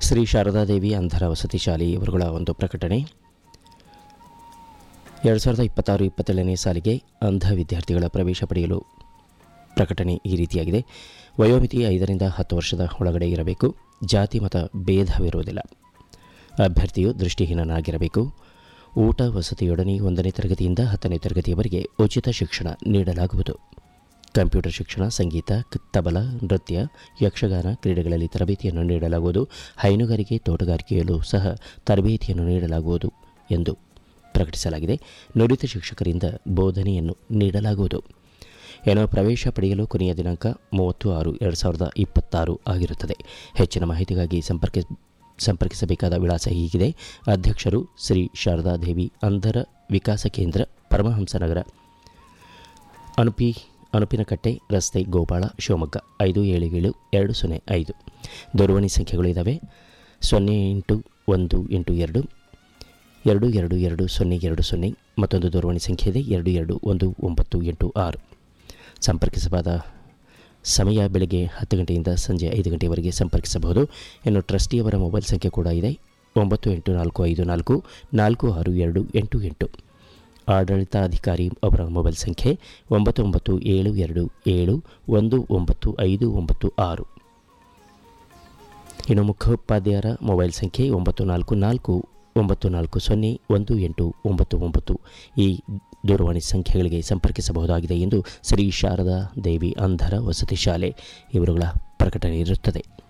ಶ್ರೀ ಶಾರದಾದೇವಿ ಅಂಧರ ವಸತಿ ಶಾಲೆ ಇವರುಗಳ ಒಂದು ಪ್ರಕಟಣೆ ಎರಡು ಸಾವಿರದ ಇಪ್ಪತ್ತಾರು ಇಪ್ಪತ್ತೇಳನೇ ಸಾಲಿಗೆ ಅಂಧ ವಿದ್ಯಾರ್ಥಿಗಳ ಪ್ರವೇಶ ಪಡೆಯಲು ಪ್ರಕಟಣೆ ಈ ರೀತಿಯಾಗಿದೆ ವಯೋಮಿತಿ ಐದರಿಂದ ಹತ್ತು ವರ್ಷದ ಒಳಗಡೆ ಇರಬೇಕು ಜಾತಿ ಮತ ಭೇದವಿರುವುದಿಲ್ಲ ಅಭ್ಯರ್ಥಿಯು ದೃಷ್ಟಿಹೀನನಾಗಿರಬೇಕು ಊಟ ವಸತಿಯೊಡನೆ ಒಂದನೇ ತರಗತಿಯಿಂದ ಹತ್ತನೇ ತರಗತಿಯವರೆಗೆ ಉಚಿತ ಶಿಕ್ಷಣ ನೀಡಲಾಗುವುದು ಕಂಪ್ಯೂಟರ್ ಶಿಕ್ಷಣ ಸಂಗೀತ ಕ- ತಬಲ ನೃತ್ಯ ಯಕ್ಷಗಾನ ಕ್ರೀಡೆಗಳಲ್ಲಿ ತರಬೇತಿಯನ್ನು ನೀಡಲಾಗುವುದು ಹೈನುಗಾರಿಕೆ ತೋಟಗಾರಿಕೆಯಲ್ಲೂ ಸಹ ತರಬೇತಿಯನ್ನು ನೀಡಲಾಗುವುದು ಎಂದು ಪ್ರಕಟಿಸಲಾಗಿದೆ ನುರಿತ ಶಿಕ್ಷಕರಿಂದ ಬೋಧನೆಯನ್ನು ನೀಡಲಾಗುವುದು ಏನೋ ಪ್ರವೇಶ ಪಡೆಯಲು ಕೊನೆಯ ದಿನಾಂಕ ಮೂವತ್ತು ಆರು ಎರಡು ಸಾವಿರದ ಇಪ್ಪತ್ತಾರು ಆಗಿರುತ್ತದೆ ಹೆಚ್ಚಿನ ಮಾಹಿತಿಗಾಗಿ ಸಂಪರ್ಕ ಸಂಪರ್ಕಿಸಬೇಕಾದ ವಿಳಾಸ ಹೀಗಿದೆ ಅಧ್ಯಕ್ಷರು ಶ್ರೀ ಶಾರದಾದೇವಿ ಅಂಧರ ವಿಕಾಸ ಕೇಂದ್ರ ಪರಮಹಂಸನಗರ ಅನುಪಿ ಅನುಪಿನಕಟ್ಟೆ ರಸ್ತೆ ಗೋಪಾಳ ಶಿವಮೊಗ್ಗ ಐದು ಏಳು ಏಳು ಎರಡು ಸೊನ್ನೆ ಐದು ದೂರವಾಣಿ ಸಂಖ್ಯೆಗಳು ಇದ್ದಾವೆ ಸೊನ್ನೆ ಎಂಟು ಒಂದು ಎಂಟು ಎರಡು ಎರಡು ಎರಡು ಎರಡು ಸೊನ್ನೆ ಎರಡು ಸೊನ್ನೆ ಮತ್ತೊಂದು ದೂರವಾಣಿ ಸಂಖ್ಯೆ ಇದೆ ಎರಡು ಎರಡು ಒಂದು ಒಂಬತ್ತು ಎಂಟು ಆರು ಸಂಪರ್ಕಿಸಬಹುದಾದ ಸಮಯ ಬೆಳಗ್ಗೆ ಹತ್ತು ಗಂಟೆಯಿಂದ ಸಂಜೆ ಐದು ಗಂಟೆಯವರೆಗೆ ಸಂಪರ್ಕಿಸಬಹುದು ಇನ್ನು ಟ್ರಸ್ಟಿಯವರ ಮೊಬೈಲ್ ಸಂಖ್ಯೆ ಕೂಡ ಇದೆ ಒಂಬತ್ತು ಎಂಟು ನಾಲ್ಕು ಐದು ನಾಲ್ಕು ನಾಲ್ಕು ಆರು ಎರಡು ಎಂಟು ಎಂಟು ಆಡಳಿತಾಧಿಕಾರಿ ಅವರ ಮೊಬೈಲ್ ಸಂಖ್ಯೆ ಒಂಬತ್ತು ಒಂಬತ್ತು ಏಳು ಎರಡು ಏಳು ಒಂದು ಒಂಬತ್ತು ಐದು ಒಂಬತ್ತು ಆರು ಇನ್ನು ಮುಖ್ಯೋಪಾಧ್ಯಾಯರ ಮೊಬೈಲ್ ಸಂಖ್ಯೆ ಒಂಬತ್ತು ನಾಲ್ಕು ನಾಲ್ಕು ಒಂಬತ್ತು ನಾಲ್ಕು ಸೊನ್ನೆ ಒಂದು ಎಂಟು ಒಂಬತ್ತು ಒಂಬತ್ತು ಈ ದೂರವಾಣಿ ಸಂಖ್ಯೆಗಳಿಗೆ ಸಂಪರ್ಕಿಸಬಹುದಾಗಿದೆ ಎಂದು ಶ್ರೀ ಶಾರದಾ ದೇವಿ ಅಂಧರ ವಸತಿ ಶಾಲೆ ಇವರುಗಳ ಪ್ರಕಟಣೆ ಇರುತ್ತದೆ